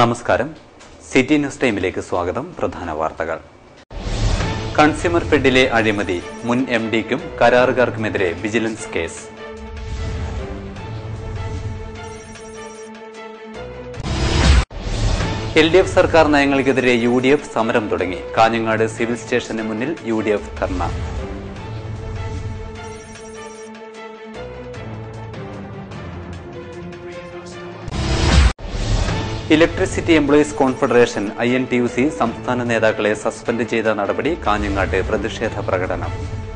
നമസ്കാരം city news ടൈമിലേക്ക് സ്വാഗതം പ്രധാന വാർത്തകൾ കൺസ്യൂമർ ഫെഡിലെ അഴിമതി മുൻ എം ഡിക്കും കരാറുകാർക്കുമെതിരെ vigilance case L D F സർക്കാർ നയങ്ങൾക്കെതിരെ യു ഡി എഫ് സമരം തുടങ്ങി കാഞ്ഞങ്ങാട് സിവിൽ സ്റ്റേഷന് മുന്നിൽ U D F dharna electricity employees confederation I N T U C സംസ്ഥാന നേതാക്കളെ സസ്പെൻഡ് ചെയ്ത നടപടി കാഞ്ഞങ്ങാട്ട് പ്രതിഷേധ പ്രകടനം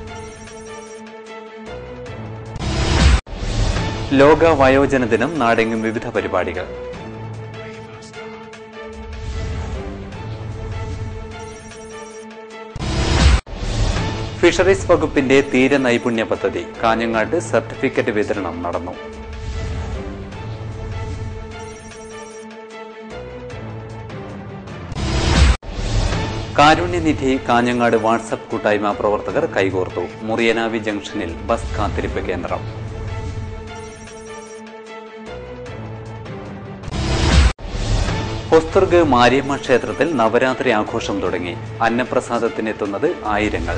ലോക വയോജന ദിനം നാടെങ്ങും വിവിധ പരിപാടികൾ ഫിഷറീസ് വകുപ്പിന്റെ തീര നൈപുണ്യ പദ്ധതി കാഞ്ഞങ്ങാട്ട് സർട്ടിഫിക്കറ്റ് വിതരണം നടന്നു കാരുണ്യനിധി കാഞ്ഞങ്ങാട് വാട്സപ്പ് കൂട്ടായ്മ പ്രവർത്തകർ കൈകോർത്തു മുറിയനാവി ജംഗ്ഷനിൽ ബസ് കാത്തിരിപ്പ് കേന്ദ്രം ഹൊസ്തുർഗ് മാരിയമ്മ ക്ഷേത്രത്തിൽ നവരാത്രി ആഘോഷം തുടങ്ങി അന്നപ്രസാദത്തിനെത്തുന്നത് ആയിരങ്ങൾ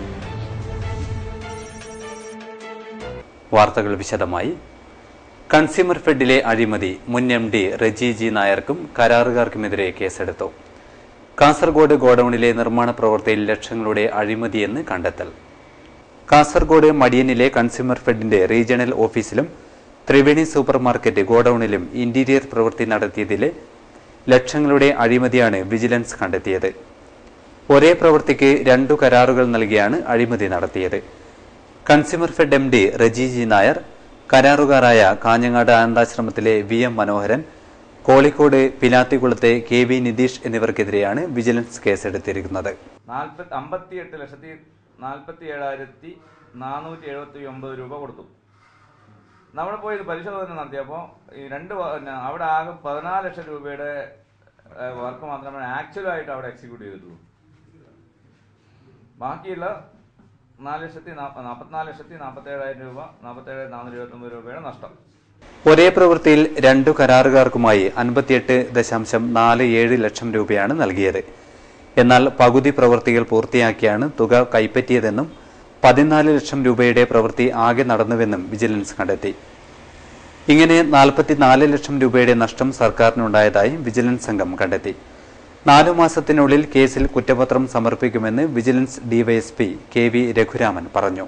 വാർത്തകൾ വിശദമായി കൺസ്യൂമർ ഫെഡിലെ അഴിമതി മുൻ എം ഡി റജി ജി നായർക്കും കരാറുകാർക്കുമെതിരെ കേസെടുത്തു കാസർഗോഡ് ഗോഡൌണിലെ നിർമ്മാണ പ്രവൃത്തിയിൽ ലക്ഷങ്ങളുടെ അഴിമതിയെന്ന് കണ്ടെത്തൽ കാസർഗോഡ് മടിയനിലെ കൺസ്യൂമർ ഫെഡിന്റെ റീജിയണൽ ഓഫീസിലും ത്രിവേണി സൂപ്പർ മാർക്കറ്റ് ഗോഡൌണിലും ഇന്റീരിയർ പ്രവൃത്തി നടത്തിയതിലെ ലക്ഷങ്ങളുടെ അഴിമതിയാണ് വിജിലൻസ് കണ്ടെത്തിയത് ഒരേ പ്രവൃത്തിക്ക് രണ്ടു കരാറുകൾ നൽകിയാണ് അഴിമതി നടത്തിയത് consumer fed M D Reji G Nair കരാറുകാരായ കാഞ്ഞങ്ങാട് ആനന്ദാശ്രമത്തിലെ വി എം മനോഹരൻ കോളിക്കോട് പിലാത്തിക്കുളത്തെ കെ വി നിതീഷ് എന്നിവർക്കെതിരെയാണ് വിജിലൻസ് കേസെടുത്തിരിക്കുന്നത് നാൽപ്പത്തി അമ്പത്തി എട്ട് ലക്ഷത്തി നാൽപ്പത്തി ഏഴായിരത്തി നാനൂറ്റി എഴുപത്തി ഒമ്പത് രൂപ കൊടുത്തു നമ്മൾ പോയി ഇത് പരിശോധന നടത്തിയപ്പോൾ ഈ രണ്ട് വ- പിന്നെ അവിടെ ആകെ പതിനാല് ലക്ഷം രൂപയുടെ വർക്ക് മാത്രമേ ആക്ച്വലായിട്ട് അവിടെ എക്സിക്യൂട്ട് ചെയ്തിട്ടുള്ളൂ ബാക്കിയുള്ള നാല് ലക്ഷത്തി നാപ്പ- നാൽപ്പത്തിനാല് ലക്ഷത്തി നാൽപ്പത്തി ഏഴായിരം രൂപ നാൽപ്പത്തി ഏഴായിരത്തി നാനൂറ്റി ഇരുപത്തി ഒമ്പത് രൂപയുടെ നഷ്ടം ഒരേ പ്രവൃത്തിയിൽ രണ്ടു കരാറുകാർക്കുമായി അൻപത്തിയെട്ട് ദശാംശം നാല് ഏഴ് ലക്ഷം രൂപയാണ് നൽകിയത് എന്നാൽ പകുതി പ്രവൃത്തികൾ പൂർത്തിയാക്കിയാണ് തുക കൈപ്പറ്റിയതെന്നും പതിനാല് ലക്ഷം രൂപയുടെ പ്രവൃത്തി ആകെ നടന്നുവെന്നും വിജിലൻസ് കണ്ടെത്തി ഇങ്ങനെ നാൽപ്പത്തിനാല് ലക്ഷം രൂപയുടെ നഷ്ടം സർക്കാരിനുണ്ടായതായി വിജിലൻസ് സംഘം കണ്ടെത്തി നാലു മാസത്തിനുള്ളിൽ കേസിൽ കുറ്റപത്രം സമർപ്പിക്കുമെന്ന് vigilance DYSP K V Raghuraman പറഞ്ഞു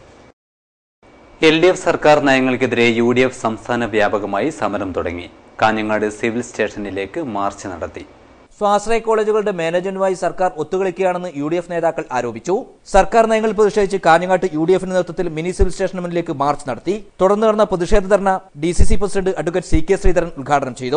എൽ ഡി എഫ് സർക്കാർ നയങ്ങൾക്കെതിരെ യു ഡി എഫ് സംസ്ഥാന വ്യാപകമായി സമരം തുടങ്ങി കാഞ്ഞങ്ങാട് സിവിൽ സ്റ്റേഷനിലേക്ക് മാർച്ച് നടത്തി സ്വാശ്രയ കോളേജുകളുടെ മാനേജ്മെന്റുമായി സർക്കാർ ഒത്തുകളിക്കുകയാണെന്ന് യു ഡി എഫ് നേതാക്കൾ ആരോപിച്ചു സർക്കാർ നയങ്ങൾ പ്രതിഷേധിച്ച് കാഞ്ഞങ്ങാട്ട് യു ഡി എഫിന്റെ നേതൃത്വത്തിൽ മിനി സിവിൽ സ്റ്റേഷന് മുന്നിലേക്ക് മാർച്ച് നടത്തി തുടർന്ന് നടന്ന പ്രതിഷേധ dharna D C C president advocate C K Sreedharan ഉദ്ഘാടനം ചെയ്തു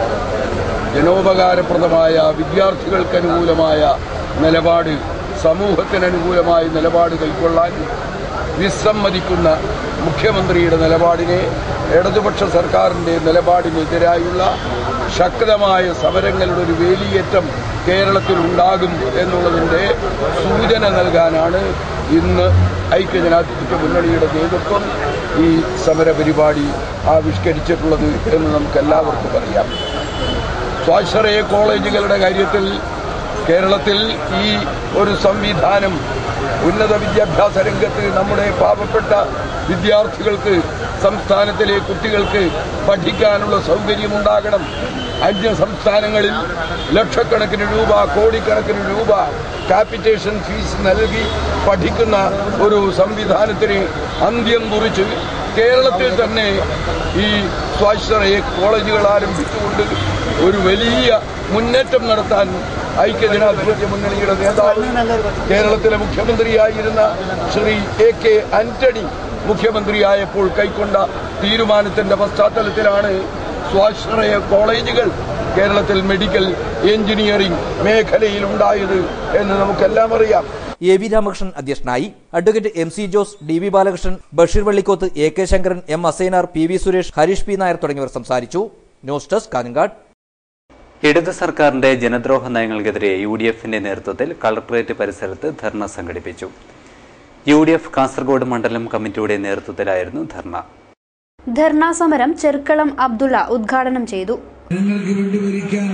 ജനോപകാരപ്രദമായ വിദ്യാർത്ഥികൾക്ക് അനുകൂലമായ നിലപാട് സമൂഹത്തിന് അനുകൂലമായ നിലപാട് കൈക്കൊള്ളാൻ വിസമ്മതിക്കുന്ന മുഖ്യമന്ത്രിയുടെ നിലപാടിനെ ഇടതുപക്ഷ സർക്കാരിന്റെ നിലപാടിനെതിരായുള്ള ശക്തമായ സമരങ്ങളുടെ ഒരു വേലിയേറ്റം കേരളത്തിൽ ഉണ്ടാകും എന്നുള്ളതിന്റെ സൂചന നൽകാനാണ് ഇന്ന് ഐക്യജനാധിപത്യ മുന്നണിയുടെ നേതൃത്വം ഈ സമര പരിപാടി ആവിഷ്കരിച്ചിട്ടുള്ളത് എന്ന് നമുക്കെല്ലാവർക്കും അറിയാം സ്വാശ്രയ കോളേജുകളുടെ കാര്യത്തിൽ കേരളത്തിൽ ഈ ഒരു സംവിധാനം ഉന്നത വിദ്യാഭ്യാസ രംഗത്ത് നമ്മുടെ പാവപ്പെട്ട വിദ്യാർത്ഥികൾക്ക് സംസ്ഥാനത്തിലെ കുട്ടികൾക്ക് പഠിക്കാനുള്ള സൗകര്യമുണ്ടാകണം അന്യ സംസ്ഥാനങ്ങളിൽ ലക്ഷക്കണക്കിന് രൂപ കോടിക്കണക്കിന് രൂപ ക്യാപിറ്റേഷൻ ഫീസ് നൽകി പഠിക്കുന്ന ഒരു സംവിധാനത്തിന് അന്ത്യം കുറിച്ച് കേരളത്തിൽ തന്നെ ഈ സ്വാശ്രയ കോളേജുകൾ ആരംഭിച്ചുകൊണ്ട് ഒരു വലിയ മുന്നേറ്റം നടത്താൻ ഐക്യജനാധിപത്യ മുന്നണിയുടെ നേതാവ് കേരളത്തിലെ മുഖ്യമന്ത്രിയായിരുന്ന ശ്രീ എ കെ ആന്റണി മുഖ്യമന്ത്രിയായപ്പോൾ കൈക്കൊണ്ട തീരുമാനത്തിന്റെ പശ്ചാത്തലത്തിലാണ് സ്വാശ്രയ കോളേജുകൾ കേരളത്തിൽ മെഡിക്കൽ എഞ്ചിനീയറിംഗ് മേഖലയിൽ ഉണ്ടായത് എന്ന് നമുക്കെല്ലാം അറിയാം എ വി രാമകൃഷ്ണൻ അധ്യക്ഷനായി advocate M C Jose D V Balakrishnan Basheer Vallikkoth A K Sankaran M Asainar P V Suresh Harish P Nair തുടങ്ങിയവർ സംസാരിച്ചു ന്യൂസ് ഡെസ്ക് കാഞ്ഞങ്ങാട് ഇടത് സർക്കാരിന്റെ ജനദ്രോഹ നയങ്ങൾക്കെതിരെ യു ഡി എഫിന്റെ നേതൃത്വത്തിൽ കളക്ടറേറ്റ് പരിസരത്ത് ധർണ സംഘടിപ്പിച്ചു യു ഡി എഫ് കാസർഗോഡ് മണ്ഡലം കമ്മിറ്റിയുടെ നേതൃത്വത്തിലായിരുന്നു ധർണ ധർണാ സമരം ചെർക്കളം അബ്ദുള്ള ഉദ്ഘാടനം ചെയ്തു ജനങ്ങൾക്ക് വേണ്ടി ഭരിക്കാൻ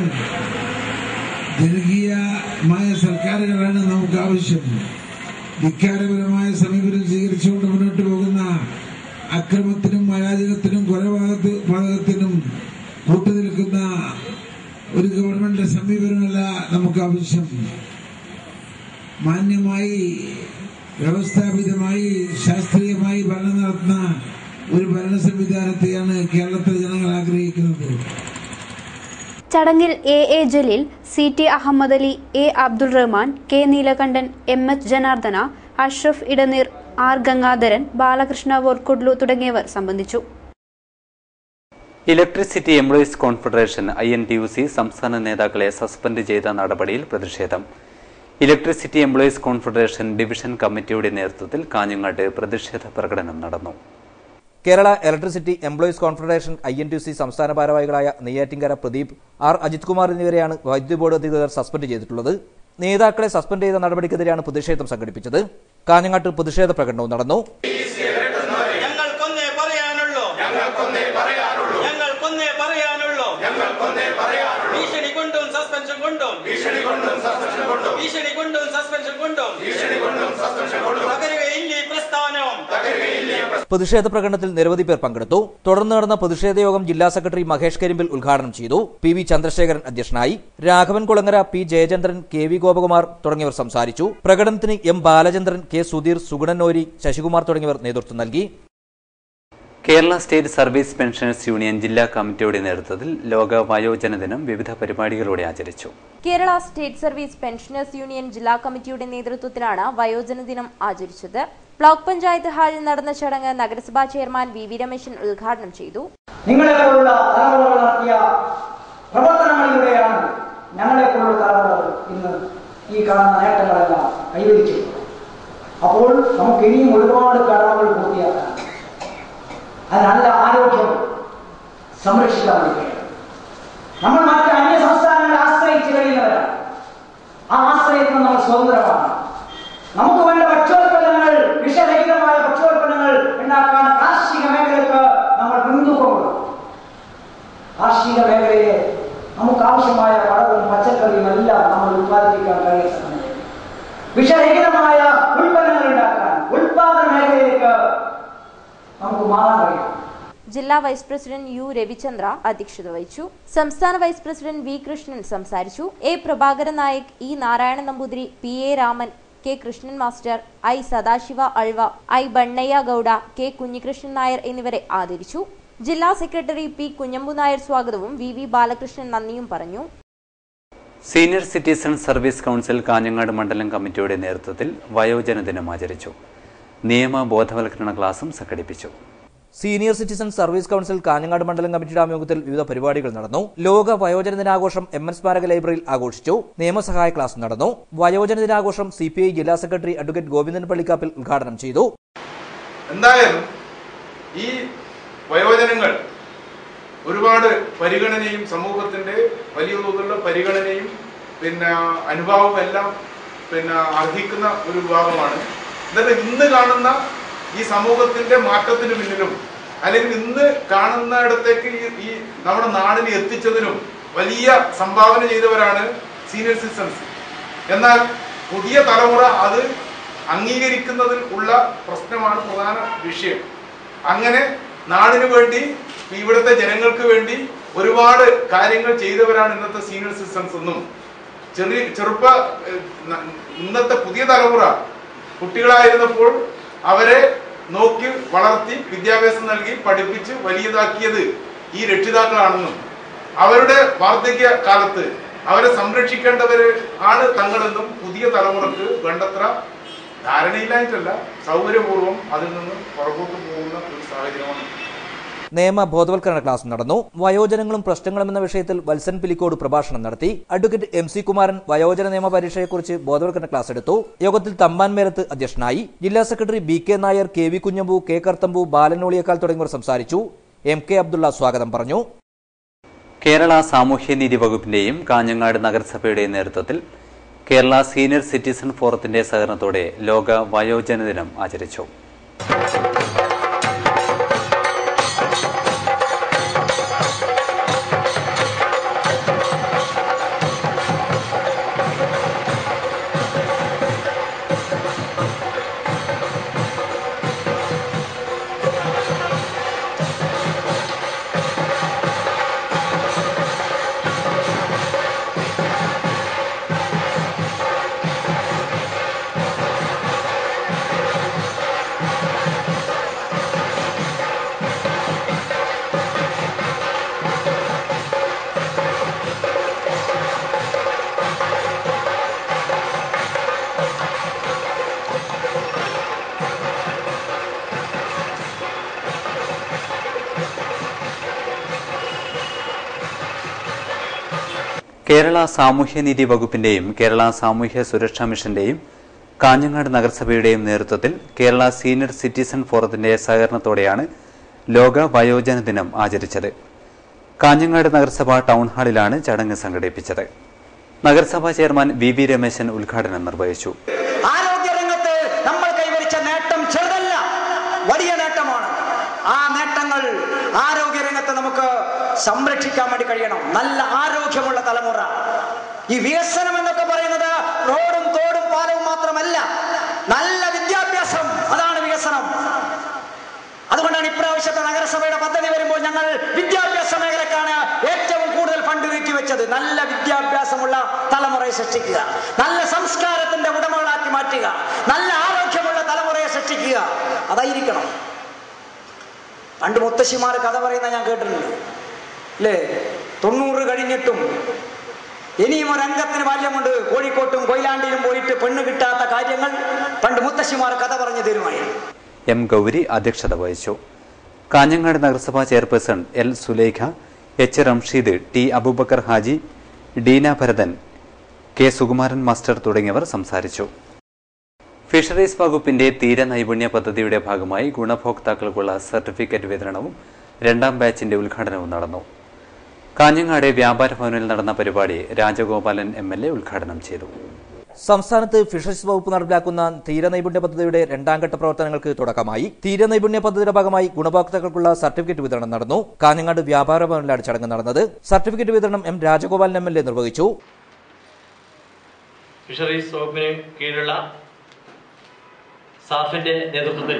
ജനകീയമായ സർക്കാരുകളാണ് നമുക്ക് ആവശ്യം ധിക്കാരപരമായ സമീപനം സ്വീകരിച്ചുകൊണ്ട് മുന്നോട്ട് പോകുന്ന അക്രമത്തിനും അരാജകത്തിനും കൊലപാതക പാതകത്തിനും കൂട്ടുനിൽക്കുന്ന ഒരു ഗവൺമെന്റ് സമീപനമല്ല നമുക്ക് ആവശ്യം മാന്യമായി വ്യവസ്ഥാപിതമായി ശാസ്ത്രീയമായി ഭരണം നടത്തുന്ന ഒരു ഭരണ സംവിധാനത്തെയാണ് കേരളത്തിലെ ജനങ്ങൾ ആഗ്രഹിക്കുന്നത് ചടങ്ങിൽ A A Jaleel C T Ahmed Ali A Abdul Rahman K Neelakandan M H Janardhana Ashraf Edneer R Gangadharan Balakrishna Vorkudlu തുടങ്ങിയവർ സംബന്ധിച്ചു electricity employees confederation I N T U C സംസ്ഥാന നേതാക്കളെ സസ്പെൻഡ് ചെയ്ത നടപടിയിൽ പ്രതിഷേധം ഇലക്ട്രിസിറ്റി എംപ്ലോയീസ് കോൺഫെഡറേഷൻ ഡിവിഷൻ കമ്മിറ്റിയുടെ നേതൃത്വത്തിൽ കാഞ്ഞങ്ങാട്ട് പ്രതിഷേധ പ്രകടനം നടന്നു Kerala electricity employees confederation I N T C സംസ്ഥാന ഭാരവാഹികളായ നെയ്യാറ്റിങ്കര പ്രദീപ് ആർ അജിത് കുമാർ എന്നിവരെയാണ് വൈദ്യുതി ബോർഡ് അധികൃതർ സസ്പെൻഡ് ചെയ്തിട്ടുള്ളത് നേതാക്കളെ സസ്പെൻഡ് ചെയ്ത നടപടിക്കെതിരെയാണ് പ്രതിഷേധം സംഘടിപ്പിച്ചത് കാഞ്ഞങ്ങാട്ട് പ്രതിഷേധ പ്രകടനവും നടന്നു ഞങ്ങൾക്കൊന്നേ പറയാനുള്ളൂ ഞങ്ങൾക്കൊന്നേ പറയാനുള്ളൂ ഞങ്ങൾക്കൊന്നേ പറയാനുള്ളൂ ഞങ്ങൾക്കൊന്നേ പറയാനുള്ളൂ ഭീഷണി കൊണ്ടും സസ്പെൻഷൻ കൊണ്ടും ഭീഷണി കൊണ്ടും സസ്പെൻഷൻ കൊണ്ടും ഭീഷണി കൊണ്ടും സസ്പെൻഷൻ കൊണ്ടും ഭീഷണി കൊണ്ടും സസ്പെൻഷൻ കൊണ്ടും തകരുകയില്ല ഈ പ്രസ്ഥാനം തകരുകയില്ല പ്രതിഷേധ പ്രകടനത്തിൽ നിരവധി പേർ പങ്കെടുത്തു തുടർന്ന് നടന്ന പ്രതിഷേധ യോഗം ജില്ലാ സെക്രട്ടറി മഹേഷ് കരിമ്പിൽ ഉദ്ഘാടനം ചെയ്തു പി വി ചന്ദ്രശേഖരൻ അധ്യക്ഷനായി Raghavan Kulangara P Jayachandran K V Gopakumar തുടങ്ങിയവർ സംസാരിച്ചു പ്രകടനത്തിന് എം ബാലചന്ദ്രൻ കെ സുധീർ സുഗുണനോരി ശശികുമാർ തുടങ്ങിയവർ നേതൃത്വം നൽകി Kerala state service pensioners union ജില്ലാ കമ്മിറ്റിയുടെ നേതൃത്വത്തിൽ ലോക വയോജന ദിനം വിവിധ പരിപാടികളോടെ ആചരിച്ചു Kerala state service pensioners union ജില്ലാ കമ്മിറ്റിയുടെ നേതൃത്വത്തിലാണ് വയോജന ദിനം ആചരിച്ചത് ബ്ലോക്ക് പഞ്ചായത്ത് ഹാളിൽ നടന്ന ചടങ്ങ് നഗരസഭാ ചെയർമാൻ വി വി രമേശൻ ഉദ്ഘാടനം ചെയ്തു നിങ്ങളെപ്പോലുള്ള തലമുറകൾ നടത്തിയ പ്രവർത്തനങ്ങളിലൂടെയാണ് ഞങ്ങളെപ്പോലുള്ള തലമുറകൾ ഇന്ന് ഈ കാണുന്ന നേട്ടങ്ങളെല്ലാം കൈവരിച്ചത് അപ്പോൾ നമുക്ക് ഇനിയും ഒരുപാട് കടമകൾ പൂർത്തിയാക്കാൻ അത് നല്ല ആരോഗ്യം സംരക്ഷിക്കാൻ വേണ്ടിയാണ് നമ്മൾ മറ്റ് അന്യ സംസ്ഥാനങ്ങളെ ആശ്രയിച്ച് കഴിയുന്നവരാണ് ആ ആശ്രയത്തിൽ നമ്മൾ സ്വതന്ത്രമാണ് നമുക്ക് വേണ്ട ഭക്ഷ്യോൽപ്പന്നങ്ങൾ വിഷരഹിതമായ ഭക്ഷ്യോൽപ്പന്നങ്ങൾ ഉണ്ടാക്കാൻ കാർഷിക മേഖലയ്ക്ക് നമ്മൾ മുൻതൂക്കം കൊടുക്കും കാർഷിക മേഖലയെ നമുക്ക് ആവശ്യമായ പഴവും പച്ചക്കറിയും എല്ലാം നമ്മൾ ഉത്പാദിപ്പിക്കാൻ കഴിയുന്ന വിഷരഹിതമായ ഉൽപ്പന്നങ്ങൾ ഉണ്ടാക്കാൻ ഉൽപാദന മേഖലയിലേക്ക് നമുക്ക് മാറാൻ കഴിയും ജില്ലാ വൈസ് പ്രസിഡന്റ് യു രവിചന്ദ്ര അധ്യക്ഷത വഹിച്ചു സംസ്ഥാന വൈസ് പ്രസിഡന്റ് വി കൃഷ്ണൻ സംസാരിച്ചു A Prabhakaran Nayak E Narayana Namboothiri P A Raman K Krishnan master I Sadashiva Alva I Bannaiah Gowda K Kunhikrishnan Nair എന്നിവരെ ആദരിച്ചു ജില്ലാ സെക്രട്ടറി പി കുഞ്ഞമ്പു നായർ സ്വാഗതവും വി വി ബാലകൃഷ്ണൻ നന്ദിയും പറഞ്ഞു senior citizen service council Kanhangad മണ്ഡലം കമ്മിറ്റിയുടെ നേതൃത്വത്തിൽ വയോജന ദിനം ആചരിച്ചു നിയമ ബോധവൽക്കരണ ക്ലാസും സംഘടിപ്പിച്ചു senior citizen service council Kanhangad മണ്ഡലം കമ്മിറ്റിയുടെ ആഭിമുഖ്യത്തിൽ വിവിധ പരിപാടികൾ നടന്നു ലോക വയോജന ദിനാഘോഷം എം എൻ സ്മാരക ലൈബ്രറിയിൽ ആഘോഷിച്ചു നിയമസഹായ ക്ലാസ് നടന്നു വയോജന ദിനാഘോഷം സി പി ഐ ജില്ലാ സെക്രട്ടറി അഡ്വക്കേറ്റ് ഗോവിന്ദൻ പള്ളിക്കാപ്പിൽ ഉദ്ഘാടനം ചെയ്തു എന്തായാലും ഈ വയോജനങ്ങൾ ഒരുപാട് പരിഗണനയും സമൂഹത്തിന്റെ വലിയ തോതിലുള്ള പരിഗണനയും പിന്നെ അനുഭാവവും എല്ലാം പിന്നെ അർഹിക്കുന്ന ഒരു വിഭാഗമാണ് എന്നിട്ട് ഇന്ന് കാണുന്ന ഈ സമൂഹത്തിന്റെ മാറ്റത്തിന് പിന്നിലും അല്ലെങ്കിൽ ഇന്ന് കാണുന്നിടത്തേക്ക് ഈ ഈ നമ്മുടെ നാടിനെ എത്തിച്ചതിനും വലിയ സംഭാവന ചെയ്തവരാണ് സീനിയർ സിറ്റിസൺസ് എന്നാൽ പുതിയ തലമുറ അത് അംഗീകരിക്കുന്നതിൽ ഉള്ള പ്രശ്നമാണ് പ്രധാന വിഷയം അങ്ങനെ നാടിനു വേണ്ടി ഇവിടുത്തെ ജനങ്ങൾക്ക് വേണ്ടി ഒരുപാട് കാര്യങ്ങൾ ചെയ്തവരാണ് ഇന്നത്തെ സീനിയർ സിറ്റിസൺസ് എന്നും ചെറിയ ചെറുപ്പ ഏഹ്, ന- ഇന്നത്തെ പുതിയ തലമുറ കുട്ടികളായിരുന്നപ്പോൾ അവരെ നോക്കി വളർത്തി വിദ്യാഭ്യാസം നൽകി പഠിപ്പിച്ച് വലിയതാക്കിയത് ഈ രക്ഷിതാക്കളാണെന്നും അവരുടെ വാർദ്ധക്യ കാലത്ത് അവരെ സംരക്ഷിക്കേണ്ടവര് ആണ് തങ്ങളെന്നും പുതിയ തലമുറക്ക് വേണ്ടത്ര ധാരണയില്ലായിട്ടല്ല സൗകര്യപൂർവ്വം അതിൽ നിന്ന് പുറകോട്ട് പോകുന്ന ഒരു സാഹചര്യമാണ് നിയമ ബോധവൽക്കരണ ക്ലാസ് നടന്നു വയോജനങ്ങളും പ്രശ്നങ്ങളും എന്ന വിഷയത്തിൽ വത്സൻ പിലിക്കോട് പ്രഭാഷണം നടത്തി അഡ്വക്കേറ്റ് എം സി കുമാരൻ വയോജന നിയമ പരീക്ഷയെക്കുറിച്ച് ബോധവൽക്കരണ ക്ലാസ് എടുത്തു യോഗത്തിൽ തമ്പാൻ മേരത്ത് അധ്യക്ഷനായി ജില്ലാ secretary B K Nair K V Kunhambu K Karthambu ബാലനോളിയേക്കാൾ തുടങ്ങിയവർ സംസാരിച്ചു എം കെ അബ്ദുള്ള സ്വാഗതം പറഞ്ഞു കേരള സാമൂഹ്യനീതി വകുപ്പിന്റെയും കാഞ്ഞങ്ങാട് നഗരസഭയുടെയും നേതൃത്വത്തിൽ കേരള സീനിയർ സിറ്റിസൺ ഫോറത്തിന്റെ സഹകരണത്തോടെ ലോക വയോജന ദിനം ആചരിച്ചു കേരള സാമൂഹ്യനീതി വകുപ്പിന്റെയും കേരള സാമൂഹ്യ സുരക്ഷാ മിഷന്റെയും കാഞ്ഞങ്ങാട് നഗരസഭയുടെയും നേതൃത്വത്തിൽ കേരള സീനിയർ സിറ്റിസൺ ഫോറത്തിന്റെ സഹകരണത്തോടെയാണ് ലോക വയോജന ദിനം ആചരിച്ചത് കാഞ്ഞങ്ങാട് നഗരസഭ ടൗൺ ഹാളിലാണ് ചടങ്ങ് സംഘടിപ്പിച്ചത് നഗരസഭാ ചെയർമാൻ വി വി രമേശൻ ഉദ്ഘാടനം നിർവഹിച്ചു ആരോഗ്യരംഗത്ത് നമ്മൾ കൈവരിച്ച നേട്ടം ചെറുതല്ല വലിയ നേട്ടമാണ് ആ നേട്ടങ്ങൾ ആരോഗ്യരംഗത്ത് നമുക്ക് സംരക്ഷിക്കാൻ വേണ്ടി കഴിയണം നല്ല ആരോഗ്യമുള്ള തലമുറ ഈ വികസനം എന്നൊക്കെ പറയുന്നത് റോഡും തോടും പാലവും മാത്രമല്ല നല്ല വിദ്യാഭ്യാസം അതാണ് വികസനം അതുകൊണ്ടാണ് ഇപ്രാവശ്യത്തെ നഗരസഭയുടെ പദ്ധതി വരുമ്പോൾ ഞങ്ങൾ വിദ്യാഭ്യാസ മേഖലക്കാണ് ഏറ്റവും കൂടുതൽ ഫണ്ട് നീക്കിവെച്ചത് നല്ല വിദ്യാഭ്യാസമുള്ള തലമുറയെ സൃഷ്ടിക്കുക നല്ല സംസ്കാരത്തിന്റെ ഉടമകളാക്കി മാറ്റുക നല്ല ആരോഗ്യമുള്ള തലമുറയെ സൃഷ്ടിക്കുക അതായിരിക്കണം പണ്ട് മുത്തശ്ശിമാർ കഥ പറയുന്ന ഞാൻ കേട്ടിട്ടുണ്ട് അല്ലേ തൊണ്ണൂറ് കഴിഞ്ഞിട്ടും ഇനിയും ഒരു അംഗത്തിന് ബാല്യമുണ്ട് കോഴിക്കോട്ടും കൊയിലാണ്ടിയിലും പോയിട്ട് പെണ്ണ് കിട്ടാത്ത കാര്യങ്ങൾ പണ്ട് മുത്തശ്ശിമാർ കഥ പറഞ്ഞു തരുമായിരുന്നു എം ഗൗരി അധ്യക്ഷത വഹിച്ചു കാഞ്ഞങ്ങാട് നഗരസഭാ chairperson L Sulekha H Ramsheed T Aboobacker Haji Deena Bharathan K Sukumaran master തുടങ്ങിയവർ സംസാരിച്ചു ഫിഷറീസ് വകുപ്പിന്റെ തീര നൈപുണ്യ പദ്ധതിയുടെ ഭാഗമായി ഗുണഭോക്താക്കൾക്കുള്ള സർട്ടിഫിക്കറ്റ് വിതരണവും രണ്ടാം ബാച്ചിന്റെ ഉദ്ഘാടനവും നടന്നു കാഞ്ഞങ്ങാട് വ്യാപാര ഭവനിൽ നടന്ന പരിപാടി രാജഗോപാലൻ എം എൽ എ ഉദ്ഘാടനം ചെയ്തു സംസ്ഥാനത്ത് ഫിഷറീസ് വകുപ്പ് നടപ്പിലാക്കുന്ന തീരനൈപുണ്യ പദ്ധതിയുടെ രണ്ടാം ഘട്ട പ്രവർത്തനങ്ങൾക്ക് തുടക്കമായി തീരനൈപുണ്യ പദ്ധതിയുടെ ഭാഗമായി ഗുണഭോക്താക്കൾക്കുള്ള സർട്ടിഫിക്കറ്റ് വിതരണം നടന്നു കാഞ്ഞങ്ങാട് വ്യാപാര ഭവനിലാണ് ചടങ്ങ് നടന്നത് സർട്ടിഫിക്കറ്റ് വിതരണം M Rajagopalan M L A നിർവഹിച്ചു ഫിഷറീസ് വകുപ്പിന് കീഴിലുള്ള സാഫിന്റെ നേതൃത്വത്തിൽ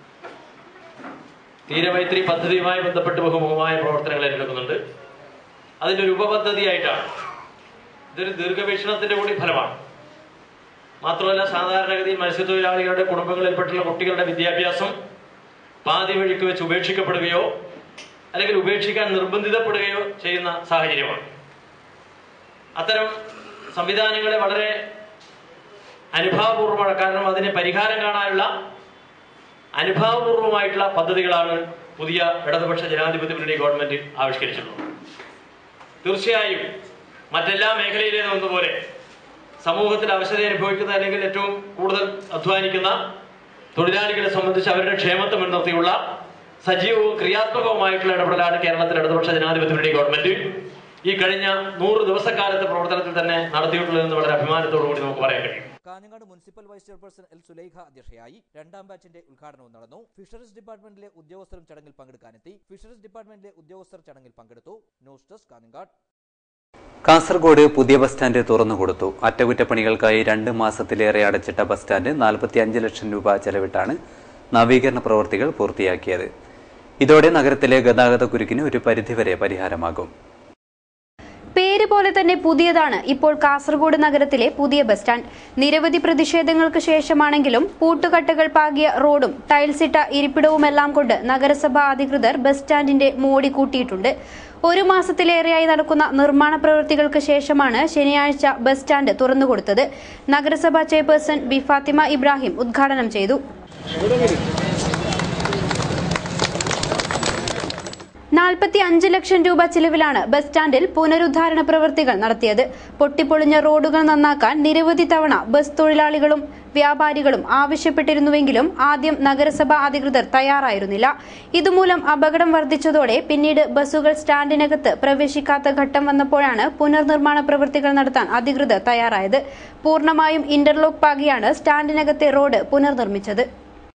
തീരമൈത്രി പദ്ധതിയുമായി ബന്ധപ്പെട്ട് ബഹുമുഖമായ പ്രവർത്തനങ്ങൾ ഏറ്റെടുക്കുന്നുണ്ട് അതിന്റെ ഒരു ഉപപദ്ധതിയായിട്ടാണ് ഇതൊരു ദീർഘവീക്ഷണത്തിന്റെ കൂടി ഫലമാണ് മാത്രമല്ല സാധാരണഗതിയിൽ മത്സ്യത്തൊഴിലാളികളുടെ കുടുംബങ്ങളിൽപ്പെട്ടുള്ള കുട്ടികളുടെ വിദ്യാഭ്യാസം പാതി വഴിക്ക് വെച്ച് ഉപേക്ഷിക്കപ്പെടുകയോ അല്ലെങ്കിൽ ഉപേക്ഷിക്കാൻ നിർബന്ധിതപ്പെടുകയോ ചെയ്യുന്ന സാഹചര്യമാണ് അത്തരം സംവിധാനങ്ങളെ വളരെ അനുഭാവപൂർവ്വമാണ് കാരണം അതിന് പരിഹാരം കാണാനുള്ള അനുഭാവപൂർവമായിട്ടുള്ള പദ്ധതികളാണ് പുതിയ ഇടതുപക്ഷ ജനാധിപത്യ മുന്നണി ഗവൺമെന്റ് ആവിഷ്കരിച്ചിട്ടുള്ളത് തീർച്ചയായും മറ്റെല്ലാ മേഖലയിലേതും എന്നതുപോലെ സമൂഹത്തിൽ അവശത അനുഭവിക്കുന്ന അല്ലെങ്കിൽ ഏറ്റവും കൂടുതൽ അധ്വാനിക്കുന്ന തൊഴിലാളികളെ സംബന്ധിച്ച് അവരുടെ ക്ഷേമത്തെ മുൻനിർത്തിയുള്ള സജീവവും ക്രിയാത്മകവുമായിട്ടുള്ള ഇടപെടലാണ് കേരളത്തിലെ ഇടതുപക്ഷ ജനാധിപത്യ മുന്നണി ഗവൺമെന്റ് ഈ കഴിഞ്ഞ നൂറ് ദിവസക്കാലത്തെ പ്രവർത്തനത്തിൽ തന്നെ നടത്തിയിട്ടുള്ളതെന്ന് വളരെ അഭിമാനത്തോടു കൂടി നമുക്ക് പറയാൻ കഴിയും Kanhangad municipal vice chairperson L Sulaikha അധ്യക്ഷയായി രണ്ടാം ബാച്ചിന്റെ ഉദ്ഘാടനവും നടന്നു ഫിഷറീസ് ഡിപ്പാർട്ട്മെന്റിലെ ഉദ്യോഗസ്ഥരും ചടങ്ങിൽ പങ്കെടുക്കാനെത്തി ഫിഷറീസ് ഡിപ്പാർട്ട്മെന്റിലെ ഉദ്യോഗസ്ഥർ ചടങ്ങിൽ പങ്കെടുത്തു ന്യൂസ് ഡെസ്ക് കാഞ്ഞങ്ങാട് കാസർഗോഡ് പുതിയ ബസ് സ്റ്റാൻഡ് തുറന്നുകൊടുത്തു അറ്റകുറ്റപ്പണികൾക്കായി രണ്ട് മാസത്തിലേറെ അടച്ചിട്ട ബസ് സ്റ്റാൻഡ് നാൽപ്പത്തിയഞ്ച് ലക്ഷം രൂപ ചെലവിട്ടാണ് നവീകരണ പ്രവൃത്തികൾ പൂർത്തിയാക്കിയത് ഇതോടെ നഗരത്തിലെ ഗതാഗത കുരുക്കിന് ഒരു പരിധിവരെ പരിഹാരമാകും പേര് പോലെ തന്നെ പുതിയതാണ് ഇപ്പോൾ കാസർഗോഡ് നഗരത്തിലെ പുതിയ ബസ് സ്റ്റാൻഡ് നിരവധി പ്രതിഷേധങ്ങൾക്ക് ശേഷമാണെങ്കിലും പൂട്ടുകട്ടകൾ പാകിയ റോഡും ടൈൽസിട്ട ഇരിപ്പിടവുമെല്ലാം കൊണ്ട് നഗരസഭാ അധികൃതർ ബസ് സ്റ്റാൻഡിന്റെ മോടി കൂട്ടിയിട്ടുണ്ട് ഒരു മാസത്തിലേറെയായി നടക്കുന്ന നിർമ്മാണ പ്രവൃത്തികൾക്ക് ശേഷമാണ് ശനിയാഴ്ച ബസ് സ്റ്റാൻഡ് തുറന്നുകൊടുത്തത് നഗരസഭാ ചെയർപേഴ്സൺ ബി ഫാത്തിമ ഇബ്രാഹിം ഉദ്ഘാടനം ചെയ്തു നാൽപ്പത്തി അഞ്ച് ലക്ഷം രൂപ ചിലവിലാണ് ബസ് സ്റ്റാൻഡിൽ പുനരുദ്ധാരണ പ്രവൃത്തികൾ നടത്തിയത് പൊട്ടിപ്പൊളിഞ്ഞ റോഡുകൾ നന്നാക്കാൻ നിരവധി തവണ ബസ് തൊഴിലാളികളും വ്യാപാരികളും ആവശ്യപ്പെട്ടിരുന്നുവെങ്കിലും ആദ്യം നഗരസഭാ അധികൃതർ തയ്യാറായിരുന്നില്ല ഇതുമൂലം അപകടം വർദ്ധിച്ചതോടെ പിന്നീട് ബസ്സുകൾ സ്റ്റാൻഡിനകത്ത് പ്രവേശിക്കാത്ത ഘട്ടം വന്നപ്പോഴാണ് പുനർനിർമ്മാണ പ്രവൃത്തികൾ നടത്താൻ അധികൃതർ തയ്യാറായത് പൂർണ്ണമായും ഇന്റർലോക്ക് പാകിയാണ് സ്റ്റാൻഡിനകത്തെ റോഡ് പുനർനിർമ്മിച്ചത്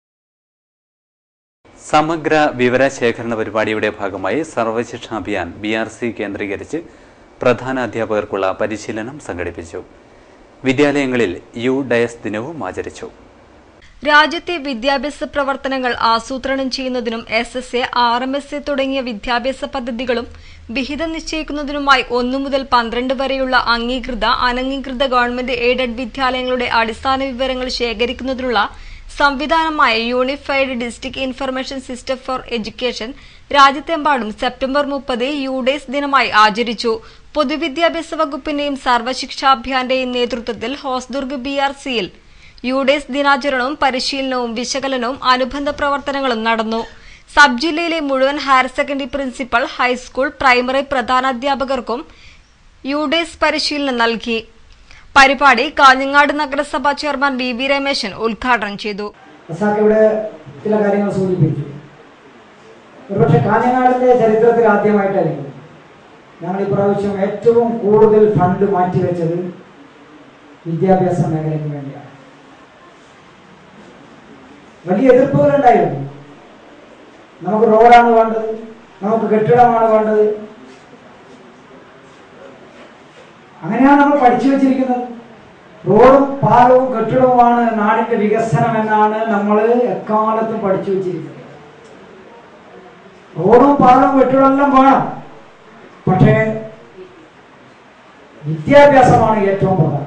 സമഗ്ര വിവരശേഖരണ പരിപാടിയുടെ ഭാഗമായി Sarva Shiksha Abhiyan B R C കേന്ദ്രീകരിച്ച് പ്രധാന അധ്യാപകർക്കുള്ള പരിശീലനം സംഘടിപ്പിച്ചു വിദ്യാലയങ്ങളിൽ യു ഡയസ് ദിനവും ആചരിച്ചു രാജ്യത്തെ വിദ്യാഭ്യാസ പ്രവർത്തനങ്ങൾ ആസൂത്രണം ചെയ്യുന്നതിനും S S A R M S A തുടങ്ങിയ വിദ്യാഭ്യാസ പദ്ധതികളും വിഹിതം നിശ്ചയിക്കുന്നതിനുമായി ഒന്നു മുതൽ പന്ത്രണ്ട് വരെയുള്ള അംഗീകൃത അനംഗീകൃത ഗവൺമെന്റ് എയ്ഡഡ് വിദ്യാലയങ്ങളുടെ അടിസ്ഥാന വിവരങ്ങൾ ശേഖരിക്കുന്നതിനുള്ള സംവിധാനമായ unified district information system for education രാജ്യത്തെമ്പാടും സെപ്റ്റംബർ മുപ്പത് യുഡേസ് ദിനമായി ആചരിച്ചു പൊതുവിദ്യാഭ്യാസ വകുപ്പിന്റെയും സർവശിക്ഷാഭിയാന്റെയും നേതൃത്വത്തിൽ ഹോസ്ദുർഗ് ബി ആർ സിയിൽ യുഡേസ് ദിനാചരണവും പരിശീലനവും വിശകലനവും അനുബന്ധ പ്രവർത്തനങ്ങളും നടന്നു സബ് ജില്ലയിലെ മുഴുവൻ higher secondary principal high school primary പ്രധാനാധ്യാപകർക്കും യുഡേസ് പരിശീലനം നൽകി പരിപാടി കാഞ്ഞങ്ങാട് നഗരസഭാ ചെയർമാൻ വി വി രമേശൻ ഉദ്ഘാടനം ചെയ്തു റസാഖ് ഇവിടെ ചില കാര്യങ്ങൾ സൂചിപ്പിച്ചു ഒരുപക്ഷെ കാഞ്ഞങ്ങാടിന്റെ ചരിത്രത്തിൽ ആദ്യമായിട്ടായിരിക്കും ഞങ്ങൾ ഇപ്രാവശ്യം ഏറ്റവും കൂടുതൽ ഫണ്ട് മാറ്റിവെച്ചത് വിദ്യാഭ്യാസ മേഖലയ്ക്ക് വേണ്ടിയാണ് വലിയ എതിർപ്പുകൾ ഉണ്ടായിരുന്നു നമുക്ക് റോഡാണ് വേണ്ടത് നമുക്ക് കെട്ടിടമാണ് വേണ്ടത് അങ്ങനെയാണ് നമ്മൾ പഠിച്ചു വെച്ചിരിക്കുന്നത് റോഡും പാലവും കെട്ടിടവുമാണ് നാടിന്റെ വികസനം എന്നാണ് നമ്മൾ എക്കാലത്തും പഠിച്ചു വെച്ചിരിക്കുന്നത് റോഡും പാലവും കെട്ടിടവും എല്ലാം വേണം പക്ഷേ വിദ്യാഭ്യാസമാണ് ഏറ്റവും പ്രധാനം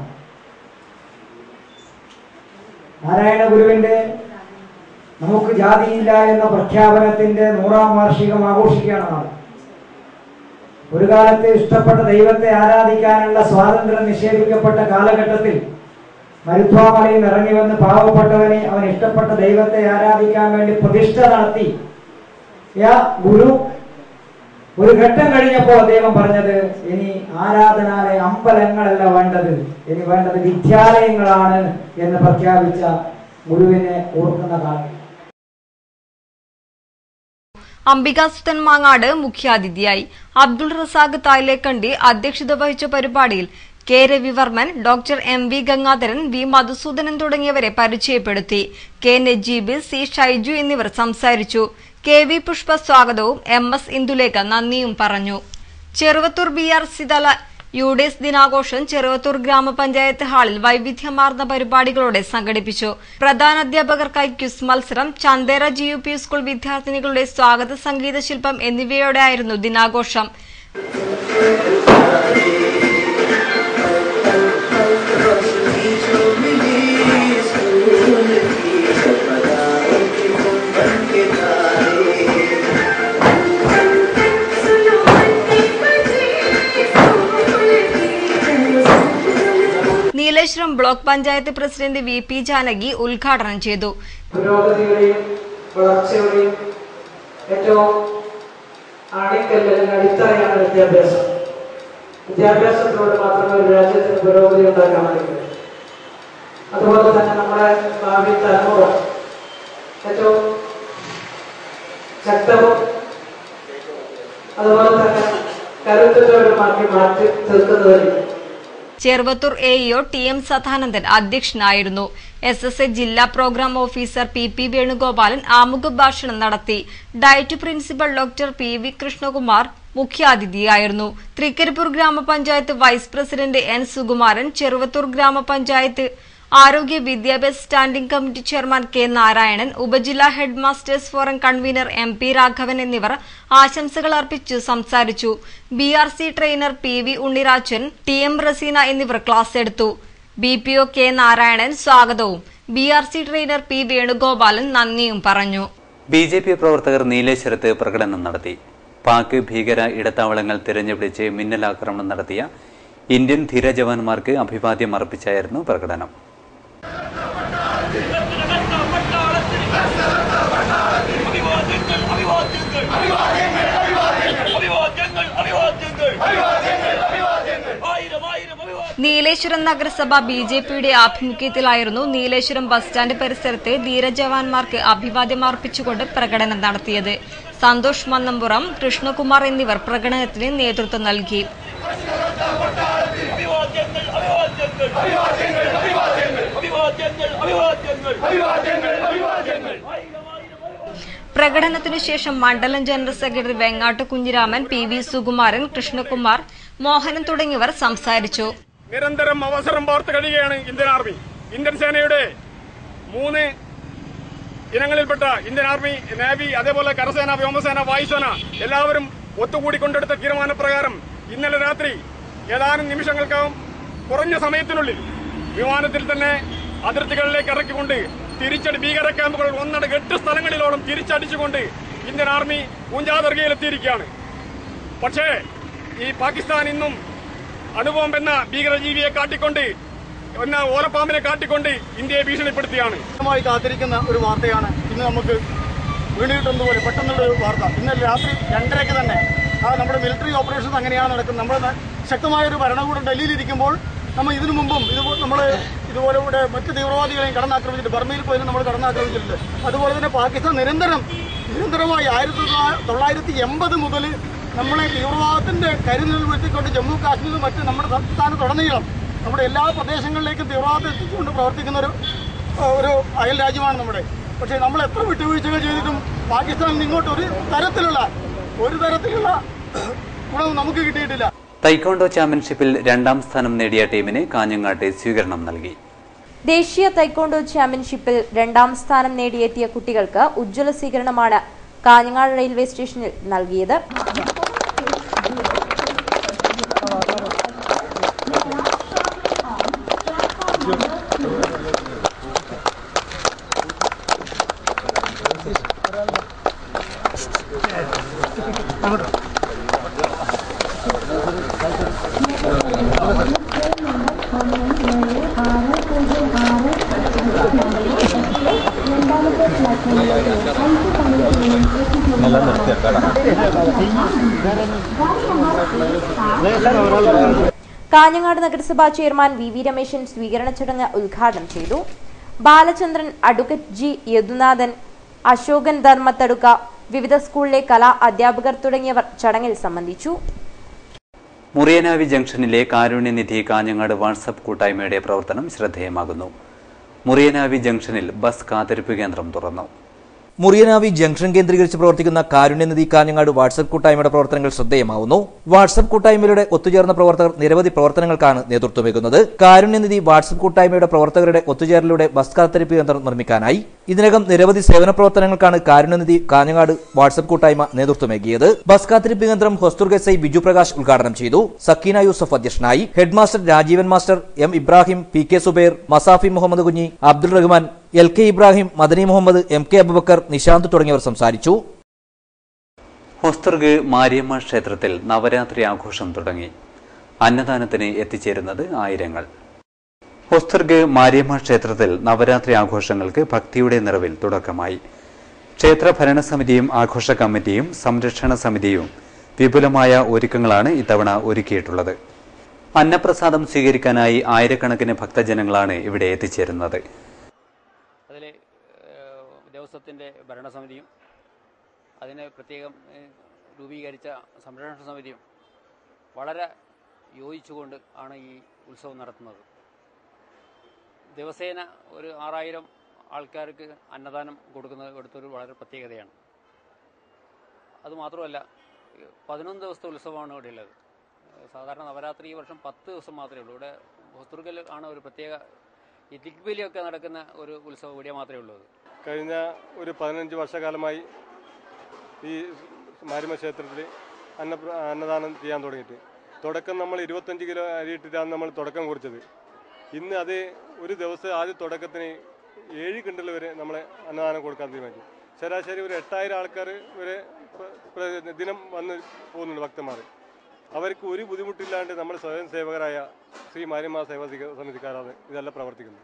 നാരായണ ഗുരുവിന്റെ നമുക്ക് ജാതിയില്ല എന്ന പ്രഖ്യാപനത്തിന്റെ നൂറാം വാർഷികം ആഘോഷിക്കുകയാണ് നാളെ ഒരു കാലത്ത് ഇഷ്ടപ്പെട്ട ദൈവത്തെ ആരാധിക്കാനുള്ള സ്വാതന്ത്ര്യം നിഷേധിക്കപ്പെട്ട കാലഘട്ടത്തിൽ മരുത്വാമലയിൽ ഇറങ്ങി വന്ന് പാവപ്പെട്ടവനെ അവൻ ഇഷ്ടപ്പെട്ട ദൈവത്തെ ആരാധിക്കാൻ വേണ്ടി പ്രതിഷ്ഠ നടത്തി യാ ഗുരു ഒരു ഘട്ടം കഴിഞ്ഞപ്പോൾ അദ്ദേഹം പറഞ്ഞത് ഇനി ആരാധനാലയ അമ്പലങ്ങളല്ല വേണ്ടത് ഇനി വേണ്ടത് വിദ്യാലയങ്ങളാണ് എന്ന് പ്രഖ്യാപിച്ച ഗുരുവിനെ ഓർക്കുന്ന കാലം അംബികാസുതൻ മാങ്ങാട് മുഖ്യാതിഥിയായി അബ്ദുൾ റസാഖ് തായിലേക്കണ്ടി അധ്യക്ഷത വഹിച്ച പരിപാടിയിൽ K Ravivarman doctor M V Gangadharan V Madhusoodanan തുടങ്ങിയവരെ പരിചയപ്പെടുത്തി കെ നജീബ് സി ഷൈജു എന്നിവർ സംസാരിച്ചു കെ വി പുഷ്പ സ്വാഗതവും എം എസ് ഇന്ദുലേഖ നന്ദിയും പറഞ്ഞു ചെറുവത്തൂർ ബി ആർ സി തല യു ഡി എസ് ദിനാഘോഷം ചെറുവത്തൂർ ഗ്രാമപഞ്ചായത്ത് ഹാളിൽ വൈവിധ്യമാർന്ന പരിപാടികളോടെ സംഘടിപ്പിച്ചു പ്രധാനാധ്യാപകർക്കായി ക്വിസ് മത്സരം Chandera G U P school വിദ്യാർത്ഥിനികളുടെ സ്വാഗത സംഗീത ശില്പം എന്നിവയോടെയായിരുന്നു ദിനാഘോഷം Nileshwaram block panchayat president V P Janaki ഉദ്ഘാടനം ചെയ്തു പുരോഗതിയുടെയും വളർച്ചയുടെയും ഏറ്റവും അണിക്കല്ല് അല്ലെങ്കിൽ അടിത്തറയാണ് വിദ്യാഭ്യാസം വിദ്യാഭ്യാസത്തിലൂടെ മാത്രമേ ഒരു രാജ്യത്തിന് പുരോഗതി ഉണ്ടാക്കാൻ കഴിയൂ അതുപോലെ തന്നെ നമ്മുടെ ഭാവി തലമുറ ഏറ്റവും ശക്തവും അതുപോലെ തന്നെ കരുത്തുറ്റവരുമാക്കി മാറ്റി തീർക്കുന്നതിന് Cheruvathur AEO T M Sadanandan അധ്യക്ഷനായിരുന്നു എസ് എസ് എ ജില്ലാ programme officer P P Venugopalan ആമുഖ ഭാഷണം നടത്തി DIET principal doctor P V Krishnakumar മുഖ്യാതിഥിയായിരുന്നു തൃക്കരിപ്പൂർ ഗ്രാമപഞ്ചായത്ത് vice president N Sukumaran Cheruvathur ഗ്രാമപഞ്ചായത്ത് ആരോഗ്യ വിദ്യാഭ്യാസ standing committee chairman K Narayanan ഉപജില്ലാ head masters forum convener M P Raghavan എന്നിവർ ആശംസകൾ അർപ്പിച്ചു സംസാരിച്ചു B R C trainer P V Unnirajan T M Raseena എന്നിവർ ക്ലാസ് എടുത്തു B P O K Narayanan സ്വാഗതവും B R C trainer P Venugopalan നന്ദിയും പറഞ്ഞു ബി ജെ പി പ്രവർത്തകർ നീലേശ്വരത്ത് പ്രകടനം നടത്തി പാക് ഭീകര ഇടത്താവളങ്ങൾ തിരഞ്ഞുപിടിച്ച് മിന്നലാക്രമണം നടത്തിയ ഇന്ത്യൻ ധീരജവാന്മാർക്ക് അഭിവാദ്യം അർപ്പിച്ചായിരുന്നു പ്രകടനം നീലേശ്വരം നഗരസഭ ബി ജെ പിയുടെ ആഭിമുഖ്യത്തിലായിരുന്നു നീലേശ്വരം ബസ് സ്റ്റാൻഡ് പരിസരത്ത് ധീരജവാന്മാർക്ക് അഭിവാദ്യം അർപ്പിച്ചുകൊണ്ട് പ്രകടനം നടത്തിയത് സന്തോഷ് മന്നമ്പുറം കൃഷ്ണകുമാർ എന്നിവർ പ്രകടനത്തിന് നേതൃത്വം നൽകി പ്രകടനത്തിനു ശേഷം മണ്ഡലം general secretary Vengatt Kunhiraman P V Sukumaran Krishnakumar Mohanan തുടങ്ങിയവർ സംസാരിച്ചു നിരന്തരം അവസരം പാർത്ത് കഴിയുകയാണ് ഇന്ത്യൻ ആർമി ഇന്ത്യൻ സേനയുടെ മൂന്ന് ഇനങ്ങളിൽപ്പെട്ട ഇന്ത്യൻ ആർമി നേവി അതേപോലെ കരസേന വ്യോമസേന വായുസേന എല്ലാവരും ഒത്തുകൂടിക്കൊണ്ടെടുത്ത തീരുമാനപ്രകാരം ഇന്നലെ രാത്രി ഏതാനും നിമിഷങ്ങൾക്കകം കുറഞ്ഞ സമയത്തിനുള്ളിൽ വിമാനത്തിൽ തന്നെ അതിർത്തികളിലേക്ക് ഇറക്കിക്കൊണ്ട് തിരിച്ചടി ഭീകര ക്യാമ്പുകൾ ഒന്നടങ്ക എട്ട് സ്ഥലങ്ങളിലോളം തിരിച്ചടിച്ചുകൊണ്ട് ഇന്ത്യൻ ആർമി പൂഞ്ചാതർഗയിലെത്തിയിരിക്കുകയാണ് പക്ഷേ ഈ പാകിസ്ഥാൻ ഇന്നും അണുബോംബ് എന്ന ഭീകരജീവിയെ കാട്ടിക്കൊണ്ട് എന്ന ഓലപ്പാമ്പിനെ കാട്ടിക്കൊണ്ട് ഇന്ത്യയെ ഭീഷണിപ്പെടുത്തിയാണ് മായി കാത്തിരിക്കുന്ന ഒരു വാർത്തയാണ് ഇന്ന് നമുക്ക് വീണിട്ടുന്നതുപോലെ പെട്ടെന്നുള്ള ഒരു വാർത്ത ഇന്നലെ രാത്രി രണ്ടരയ്ക്ക് തന്നെ ആ നമ്മുടെ മിലിറ്ററി ഓപ്പറേഷൻസ് അങ്ങനെയാണ് നടക്കുന്നത് നമ്മൾ ശക്തമായ ഒരു ഭരണകൂടം ഡൽഹിയിലിരിക്കുമ്പോൾ നമ്മൾ ഇതിനു മുമ്പും ഇത് നമ്മൾ ഇതുപോലെ ഇവിടെ മറ്റ് തീവ്രവാദികളെയും കടന്നാക്രമിച്ചിട്ടുണ്ട് ബർമയിൽ പോലും നമ്മൾ കടന്നാക്രമിച്ചിട്ടുണ്ട് അതുപോലെ തന്നെ പാകിസ്ഥാൻ നിരന്തരം നിരന്തരമായി ആയിരത്തി തൊള്ളായിരത്തി എൺപത് മുതൽ നമ്മളെ തീവ്രവാദത്തിന്റെ കരുതൽ വരുത്തിക്കൊണ്ട് ജമ്മു കാശ്മീർ മറ്റ് നമ്മുടെ സംസ്ഥാനത്തുടനീളം നമ്മുടെ എല്ലാ പ്രദേശങ്ങളിലേക്കും തീവ്രവാദം എത്തിച്ചുകൊണ്ട് പ്രവർത്തിക്കുന്ന ഒരു ഒരു അയൽ രാജ്യമാണ് നമ്മുടെ പക്ഷേ നമ്മൾ എത്ര വിട്ടുവീഴ്ചകൾ ചെയ്തിട്ടും പാകിസ്ഥാനിൽ നിന്ന് ഇങ്ങോട്ട് ഒരു തരത്തിലുള്ള ഒരു തരത്തിലുള്ള ഗുണം നമുക്ക് കിട്ടിയിട്ടില്ല തൈക്കോണ്ടോ ചാമ്പ്യൻഷിപ്പിൽ രണ്ടാം സ്ഥാനം നേടിയ ടീമിന് കാഞ്ഞങ്ങാട്ട് സ്വീകരണം നൽകി ദേശീയ തൈക്കോണ്ടോ ചാമ്പ്യൻഷിപ്പിൽ രണ്ടാം സ്ഥാനം നേടിയെത്തിയ കുട്ടികൾക്ക് ഉജ്ജ്വല സ്വീകരണമാണ് കാഞ്ഞങ്ങാട് റെയിൽവേ സ്റ്റേഷനിൽ നൽകിയത് കാഞ്ഞങ്ങാട് നഗരസഭാ ചെയർമാൻ വി വി രമേശൻ സ്വീകരണ ചടങ്ങ് ഉദ്ഘാടനം ചെയ്തു ബാലചന്ദ്രൻ അഡ്വക്കേറ്റ് ജി യദുനാഥൻ അശോകൻ ധർമ്മത്തടുക്ക വിവിധ സ്കൂളിലെ കലാ അധ്യാപകർ തുടങ്ങിയവർ ചടങ്ങിൽ സംബന്ധിച്ചു മുറിയനാവി ജംഗ്ഷനിലെ കാരുണ്യനിധി കാഞ്ഞങ്ങാട് വാട്സപ്പ് കൂട്ടായ്മയുടെ പ്രവർത്തനം ശ്രദ്ധേയമാകുന്നു മുറിയനാവി ജംഗ്ഷനിൽ ബസ് കാത്തിരിപ്പ് കേന്ദ്രം തുറന്നു മുറിയനാവി ജംഗ്ഷൻ കേന്ദ്രീകരിച്ച് പ്രവർത്തിക്കുന്ന കാരുണ്യനിധി കാഞ്ഞങ്ങാട് വാട്സപ്പ് കൂട്ടായ്മയുടെ പ്രവർത്തനങ്ങൾ ശ്രദ്ധേയമാവുന്നു വാട്സപ്പ് കൂട്ടായ്മയിലൂടെ ഒത്തുചേർന്ന പ്രവർത്തകർ നിരവധി പ്രവർത്തനങ്ങൾക്കാണ് നേതൃത്വമേകുന്നത് കാരുണ്യനിധി വാട്സപ്പ് കൂട്ടായ്മയുടെ പ്രവർത്തകരുടെ ഒത്തുചേരലിലൂടെ ബസ് കാത്തിരിപ്പ് കേന്ദ്രം നിർമ്മിക്കാനായി ഇതിനകം നിരവധി സേവന പ്രവർത്തനങ്ങൾക്കാണ് കാരുണ്യനിധി കാഞ്ഞങ്ങാട് വാട്സപ്പ് കൂട്ടായ്മ നേതൃത്വമേകിയത് ബസ് കാത്തിരിപ്പ് കേന്ദ്രം ഹൊസ്തുർഗ് എസ് ഐ ബിജു പ്രകാശ് ഉദ്ഘാടനം ചെയ്തു സക്കീന യൂസഫ് അധ്യക്ഷനായി head master Rajeevan master M Ibrahim P K Subair Masafi Muhammad Kunhi Abdul Rahman L K Ibrahim Madani Muhammad M K Abubakar Nishanth തുടങ്ങിയവർ സംസാരിച്ചു ഹൊസ്തർഗ് മാരിയമ്മ ക്ഷേത്രത്തിൽ നവരാത്രി ആഘോഷം തുടങ്ങി അന്നദാനത്തിന് എത്തിച്ചേരുന്നത് ആയിരങ്ങൾ ഹൊസ്തർഗ് മാരിയമ്മ ക്ഷേത്രത്തിൽ നവരാത്രി ആഘോഷങ്ങൾക്ക് ഭക്തിയുടെ നിറവിൽ തുടക്കമായി ക്ഷേത്ര ഭരണസമിതിയും ആഘോഷ കമ്മിറ്റിയും സംരക്ഷണ സമിതിയും വിപുലമായ ഒരുക്കങ്ങളാണ് ഇത്തവണ ഒരുക്കിയിട്ടുള്ളത് അന്നപ്രസാദം സ്വീകരിക്കാനായി ആയിരക്കണക്കിന് ഭക്തജനങ്ങളാണ് ഇവിടെ എത്തിച്ചേരുന്നത് അതിൽ ദേവസ്വത്തിൻ്റെ ഭരണസമിതിയും അതിന് പ്രത്യേകം ഏഹ്, രൂപീകരിച്ച സംരക്ഷണ സമിതിയും വളരെ യോജിച്ചുകൊണ്ട് ആണ് ഈ ഉത്സവം നടത്തുന്നത് ദിവസേന ഒരു ആറായിരം ആൾക്കാർക്ക് അന്നദാനം കൊടുക്കുന്നത് ഇവിടുത്തെ ഒരു വളരെ പ്രത്യേകതയാണ് അതുമാത്രമല്ല പതിനൊന്ന് ദിവസത്തെ ഉത്സവമാണ് ഇവിടെ ഉള്ളത് ഏഹ്, സാധാരണ നവരാത്രി ഈ വർഷം പത്ത് ദിവസം മാത്രമേ ഉള്ളൂ ഇവിടെ ഹൊസ്തുർഗൽ ആണ് ഒരു പ്രത്യേക ഈ ദിഗ്ബലിയൊക്കെ നടക്കുന്ന ഒരു ഉത്സവം ഇവിടെ മാത്രമേ ഉള്ളൂ അത്. കഴിഞ്ഞ ഒരു പതിനഞ്ച് വർഷക്കാലമായി ഈ മാരിമ ക്ഷേത്രത്തിൽ അന്ന അന്നദാനം ചെയ്യാൻ തുടങ്ങിയിട്ട് തുടക്കം നമ്മൾ ഇരുപത്തഞ്ച് കിലോ അരിയിട്ടിട്ടാണ് നമ്മൾ തുടക്കം കുറിച്ചത് ഇന്ന് അത് ഒരു ദിവസം ആദ്യ തുടക്കത്തിന് ഏഴ് കിണ്ടൽ വരെ നമ്മൾ അന്നദാനം കൊടുക്കാൻ തീരുമാനിച്ചു ശരാശരി ഒരു എട്ടായിരം ആൾക്കാർ വരെ പ്ര- പ്ര- ദിനം വന്ന് പോകുന്നുണ്ട് ഭക്തന്മാർ അവർക്ക് ഒരു ബുദ്ധിമുട്ടില്ലാണ്ട് നമ്മൾ സ്വയം സേവകരായ ശ്രീ മാരിമ സേവാ സിക- സമിതിക്കാരാണ് ഇതെല്ലാം പ്രവർത്തിക്കുന്നത്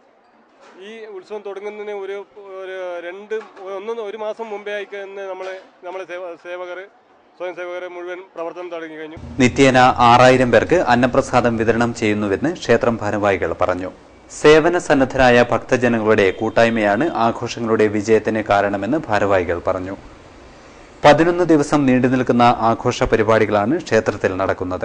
ഈ ഉത്സവം തുടങ്ങുന്നതിന് ഒരു ഒരു രണ്ട് ഒന്ന് ഒരു മാസം മുമ്പേ ആയിക്കഴിഞ്ഞ് നമ്മളെ നമ്മളെ സേവ സേവകർ സ്വയം സേവകർ മുഴുവൻ പ്രവർത്തനം തുടങ്ങി കഴിഞ്ഞു നിത്യേന ആറായിരം പേർക്ക് അന്നപ്രസാദം വിതരണം ചെയ്യുന്നുവെന്ന് ക്ഷേത്രം ഭാരവാഹികൾ പറഞ്ഞു സേവന സന്നദ്ധരായ ഭക്തജനങ്ങളുടെ കൂട്ടായ്മയാണ് ആഘോഷങ്ങളുടെ വിജയത്തിന് കാരണമെന്ന് ഭാരവാഹികൾ പറഞ്ഞു പതിനൊന്ന് ദിവസം നീണ്ടു നിൽക്കുന്ന ആഘോഷ പരിപാടികളാണ് ക്ഷേത്രത്തിൽ നടക്കുന്നത്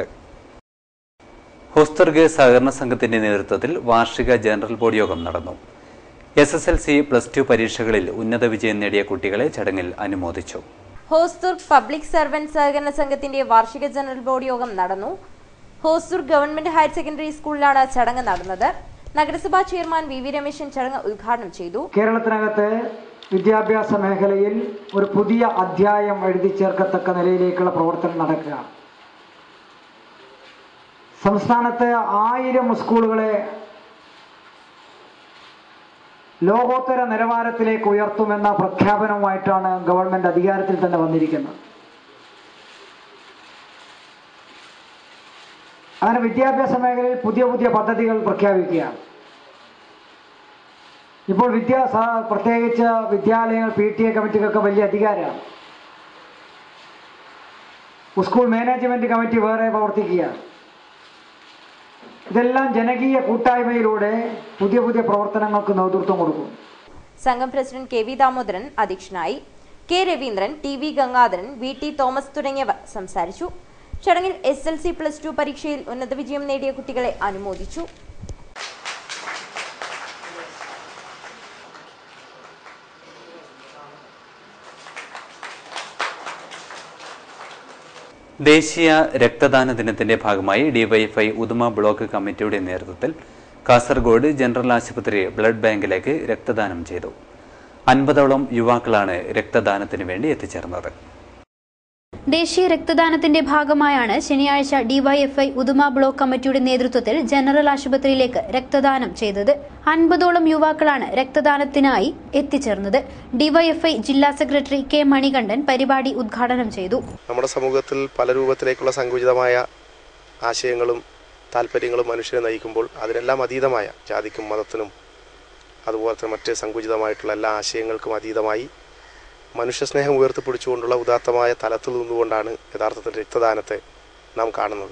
ഹോസ്തർഗ് സഹകരണ സംഘത്തിന്റെ നേതൃത്വത്തിൽ വാർഷിക ജനറൽ ബോഡി യോഗം നടന്നു S S L C plus two പരീക്ഷകളിൽ ഉന്നത വിജയം നേടിയ കുട്ടികളെ ചടങ്ങിൽ അനുമോദിച്ചു ഹോസ്ദുർഗ് പബ്ലിക് സർവന്റ് സഹകരണ സംഘത്തിന്റെ വാർഷിക ജനറൽ ബോഡി യോഗം നടന്നു ഹോസ്ദുർഗ് ഗവൺമെന്റ് ഹയർ സെക്കൻഡറി സ്കൂളിലാണ് ചടങ്ങ് നടന്നത് നഗരസഭാ ചെയർമാൻ വി വി രമേശൻ ചടങ്ങ് ഉദ്ഘാടനം ചെയ്തു കേരളത്തിനകത്ത് വിദ്യാഭ്യാസ മേഖലയിൽ ഒരു പുതിയ അധ്യായം എഴുതി ചേർക്കത്തക്ക നിലയിലേക്കുള്ള പ്രവർത്തനം നടക്കുകയാണ് സംസ്ഥാനത്ത് ആയിരം സ്കൂളുകളെ ലോകോത്തര നിലവാരത്തിലേക്ക് ഉയർത്തുമെന്ന പ്രഖ്യാപനവുമായിട്ടാണ് ഗവൺമെന്റ് അധികാരത്തിൽ തന്നെ വന്നിരിക്കുന്നത് അങ്ങനെ വിദ്യാഭ്യാസ മേഖലയിൽ പുതിയ പുതിയ പദ്ധതികൾ പ്രഖ്യാപിക്കുകയാണ് ഇപ്പോൾ വിദ്യാ സ- പ്രത്യേകിച്ച് വിദ്യാലയങ്ങൾ പി ടി എ കമ്മിറ്റിക്കൊക്കെ വലിയ അധികാരമാണ് സ്കൂൾ മാനേജ്മെന്റ് കമ്മിറ്റി വേറെ പ്രവർത്തിക്കുകയാണ് ഇതെല്ലാം ജനകീയ കൂട്ടായ്മയിലൂടെ പുതിയ പുതിയ പ്രവർത്തനങ്ങൾക്ക് നേതൃത്വം കൊടുക്കും സംഘം പ്രസിഡന്റ് കെ വി ദാമോദരൻ അധ്യക്ഷനായി K Raveendran T V Gangadharan V T Thomas തുടങ്ങിയവർ സംസാരിച്ചു ചടങ്ങിൽ S L C plus two പരീക്ഷയിൽ ഉന്നത വിജയം നേടിയ കുട്ടികളെ അനുമോദിച്ചു ദേശീയ രക്തദാന ദിനത്തിന്റെ ഭാഗമായി ഡിവൈഎഫ്ഐ ഉദുമ ബ്ലോക്ക് കമ്മിറ്റിയുടെ നേതൃത്വത്തിൽ കാസർഗോഡ് ജനറൽ ആശുപത്രി ബ്ലഡ് ബാങ്കിലേക്ക് രക്തദാനം ചെയ്തു അൻപതോളം യുവാക്കളാണ് രക്തദാനത്തിന് വേണ്ടി എത്തിച്ചേർന്നത് ദേശീയ രക്തദാനത്തിന്റെ ഭാഗമായാണ് ശനിയാഴ്ച ഡിവൈഎഫ്ഐ ഉദുമ ബ്ലോക്ക് കമ്മിറ്റിയുടെ നേതൃത്വത്തിൽ ജനറൽ ആശുപത്രിയിലേക്ക് രക്തദാനം ചെയ്തത് അൻപതോളം യുവാക്കളാണ് രക്തദാനത്തിനായി എത്തിച്ചേർന്നത് ഡിവൈഎഫ്ഐ ജില്ലാ സെക്രട്ടറി കെ മണികണ്ഠൻ പരിപാടി ഉദ്ഘാടനം ചെയ്തു നമ്മുടെ സമൂഹത്തിൽ പല രൂപത്തിലേക്കുള്ള സങ്കുചിതമായ ആശയങ്ങളും താല്പര്യങ്ങളും മനുഷ്യരെ നയിക്കുമ്പോൾ അതിനെല്ലാം അതീതമായ ജാതിക്കും മതത്തിനും അതുപോലെ തന്നെ മറ്റ് സങ്കുചിതമായിട്ടുള്ള എല്ലാ ആശയങ്ങൾക്കും അതീതമായി മനുഷ്യസ്നേഹം ഉയർത്തിപ്പിടിച്ചുകൊണ്ടുള്ള ഉദാത്തമായ തലത്തിൽ നിന്നുകൊണ്ടാണ് യഥാർത്ഥത്തിൽ രക്തദാനത്തെ നാം കാണുന്നത്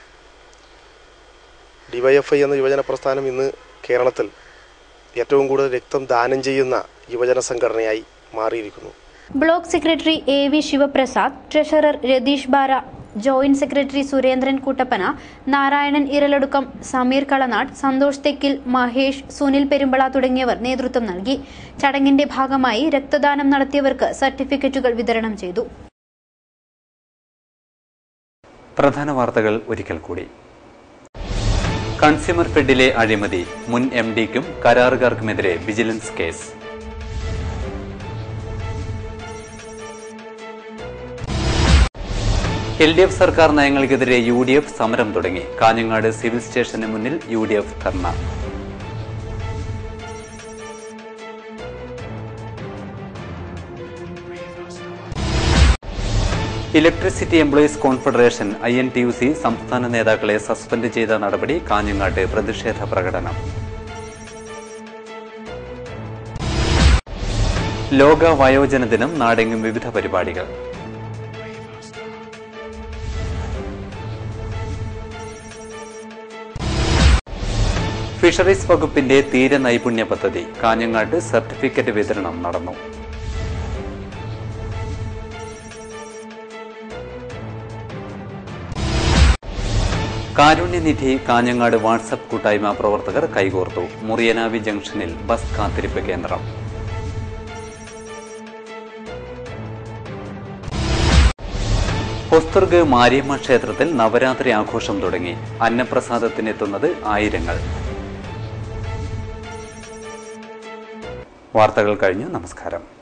ഡിവൈഎഫ്ഐ എന്ന യുവജന പ്രസ്ഥാനം ഇന്ന് കേരളത്തിൽ ഏറ്റവും കൂടുതൽ രക്തം ദാനം ചെയ്യുന്ന യുവജന സംഘടനയായി മാറിയിരിക്കുന്നു block secretary A V Sivaprasad treasurer Ratheesh Bara joint secretary Surendran Koottappana Narayanan Iraladukkam Sameer Kalanad Santhosh Thekkil Mahesh Sunil Perumbala തുടങ്ങിയവർ നേതൃത്വം നൽകി ചടങ്ങിന്റെ ഭാഗമായി രക്തദാനം നടത്തിയവർക്ക് സർട്ടിഫിക്കറ്റുകൾ വിതരണം ചെയ്തു പ്രധാന വാർത്തകൾ ഒരിക്കൽ കൂടി കൺസ്യൂമർ ഫെഡിലെ അഴിമതി മുൻ എം ഡിക്കും കരാറുകാർക്കുമെതിരെ vigilance case L D F സർക്കാർ നയങ്ങൾക്കെതിരെ യു ഡി എഫ് സമരം തുടങ്ങി കാഞ്ഞങ്ങാട് സിവിൽ സ്റ്റേഷന് മുന്നിൽ U D F dharna electricity employees confederation I N T U C സംസ്ഥാന നേതാക്കളെ സസ്പെൻഡ് ചെയ്ത നടപടി കാഞ്ഞങ്ങാട്ട് പ്രതിഷേധ പ്രകടനം ലോക വയോജന ദിനം നാടെങ്ങും വിവിധ പരിപാടികൾ ഫിഷറീസ് വകുപ്പിന്റെ തീര നൈപുണ്യ പദ്ധതി കാഞ്ഞങ്ങാട്ട് സർട്ടിഫിക്കറ്റ് വിതരണം നടന്നു കാരുണ്യനിധി കാഞ്ഞങ്ങാട് വാട്സപ്പ് കൂട്ടായ്മ പ്രവർത്തകർ കൈകോർത്തു മുറിയനാവി ജംഗ്ഷനിൽ ബസ് കാത്തിരിപ്പ് കേന്ദ്രം ഹൊസ്തുർഗ് മാരിയമ്മ ക്ഷേത്രത്തിൽ നവരാത്രി ആഘോഷം തുടങ്ങി അന്നപ്രസാദത്തിനെത്തുന്നത് ആയിരങ്ങൾ വാർത്തകൾ കഴിഞ്ഞു നമസ്കാരം